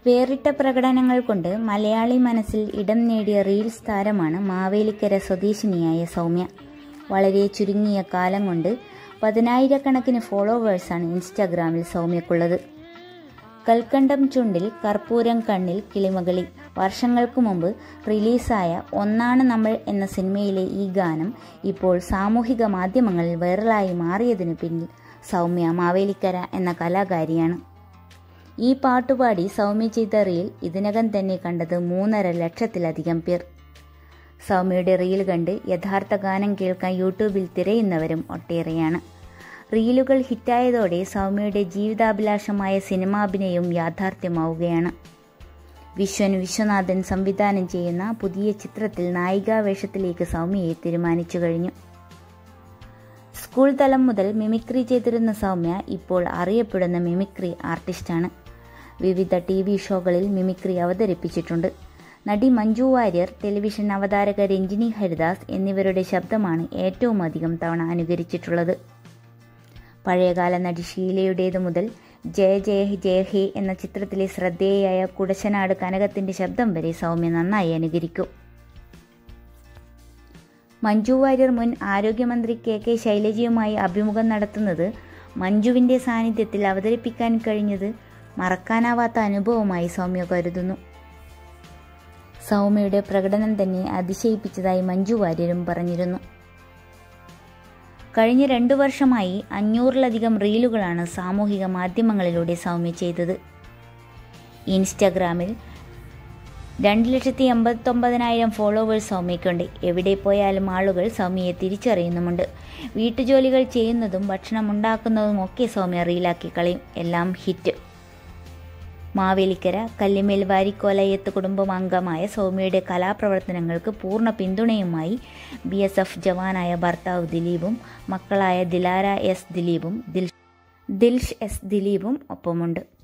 വേറിട്ട പ്രകടനങ്ങൾ കൊണ്ട് മലയാളി മനസ്സിൽ ഇടം നേടിയ റീൽസ് താരമാണ് മാവേലിക്കര സ്വദേശിനിയായ സൗമ്യ വളരെ ചുരുങ്ങിയ കാലം കൊണ്ട് പതിനായിരക്കണക്കിന് ഫോളോവേഴ്സാണ് ഇൻസ്റ്റാഗ്രാമിൽ സൗമ്യക്കുള്ളത് കൽക്കണ്ടം ചുണ്ടിൽ കർപ്പൂരം കണ്ണിൽ കിളിമകളി വർഷങ്ങൾക്ക് മുമ്പ് റിലീസായ ഒന്നാണ് നമ്മൾ എന്ന സിനിമയിലെ ഈ ഗാനം ഇപ്പോൾ സാമൂഹിക മാധ്യമങ്ങളിൽ വൈറലായി മാറിയതിനു പിന്നിൽ സൗമ്യ മാവേലിക്കര എന്ന കലാകാരിയാണ് ഈ പാട്ടുപാടി സൗമ്യ ചെയ്ത റീൽ ഇതിനകം തന്നെ കണ്ടത് മൂന്നര ലക്ഷത്തിലധികം പേർ സൗമ്യയുടെ റീൽ കണ്ട് യഥാർത്ഥ ഗാനം കേൾക്കാൻ യൂട്യൂബിൽ തിരയുന്നവരും ഒട്ടേറെയാണ് റീലുകൾ ഹിറ്റായതോടെ സൗമ്യയുടെ ജീവിതാഭിലാഷമായ സിനിമാഭിനയവും യാഥാർത്ഥ്യമാവുകയാണ് വിശ്വൻ വിശ്വനാഥൻ സംവിധാനം ചെയ്യുന്ന പുതിയ ചിത്രത്തിൽ നായികാവേഷത്തിലേക്ക് സൗമ്യയെ തീരുമാനിച്ചു കഴിഞ്ഞു സ്കൂൾ തലം മുതൽ മിമിക്രി ചെയ്തിരുന്ന സൗമ്യ ഇപ്പോൾ അറിയപ്പെടുന്ന മിമിക്രി ആർട്ടിസ്റ്റാണ് വിവിധ ടി വി ഷോകളിൽ മിമിക്രി അവതരിപ്പിച്ചിട്ടുണ്ട് നടി മഞ്ജു വാര്യർ ടെലിവിഷൻ അവതാരക രഞ്ജിനി ഹരിദാസ് എന്നിവരുടെ ശബ്ദമാണ് ഏറ്റവും അധികം തവണ അനുകരിച്ചിട്ടുള്ളത് പഴയകാല നടി ഷീലയുടേതു മുതൽ ജയ ജയ ജയ ഹേ എന്ന ചിത്രത്തിലെ ശ്രദ്ധേയയായ കുടശനാട് കനകത്തിന്റെ ശബ്ദം വരെ സൗമ്യ നന്നായി അനുകരിക്കും മഞ്ജു വാര്യർ മുൻ ആരോഗ്യമന്ത്രി കെ കെ ശൈലജയുമായി അഭിമുഖം നടത്തുന്നത് മഞ്ജുവിൻ്റെ സാന്നിധ്യത്തിൽ അവതരിപ്പിക്കാൻ കഴിഞ്ഞത് മറക്കാനാവാത്ത അനുഭവമായി സൗമ്യ കരുതുന്നു സൗമ്യയുടെ പ്രകടനം തന്നെ അതിശയിപ്പിച്ചതായി മഞ്ജു വാര്യരും പറഞ്ഞിരുന്നു കഴിഞ്ഞ രണ്ടു വർഷമായി അഞ്ഞൂറിലധികം റീലുകളാണ് സാമൂഹിക മാധ്യമങ്ങളിലൂടെ സൗമ്യ ചെയ്തത് ഇൻസ്റ്റഗ്രാമിൽ രണ്ട് ലക്ഷത്തി എൺപത്തൊമ്പതിനായിരം ഫോളോവേഴ്സ് സൗമ്യയ്ക്കുണ്ട് എവിടെ പോയാലും ആളുകൾ സൗമ്യയെ തിരിച്ചറിയുന്നുമുണ്ട് വീട്ടുജോലികൾ ചെയ്യുന്നതും ഭക്ഷണം ഉണ്ടാക്കുന്നതും ഒക്കെ സൗമ്യ റീലാക്കി കളയും എല്ലാം ഹിറ്റ് മാവേലിക്കര കല്ലിമേൽ വാരിക്കോലയത്ത് കുടുംബം അംഗമായ സൗമ്യയുടെ കലാപ്രവർത്തനങ്ങൾക്ക് പൂർണ്ണ പിന്തുണയുമായി ബി എസ് എഫ് ജവാനായ ഭർത്താവ് ദിലീപും മക്കളായ ദിലാര എസ് ദിലീപും ദിൽ ദിൽഷ് എസ് ദിലീപും ഒപ്പമുണ്ട്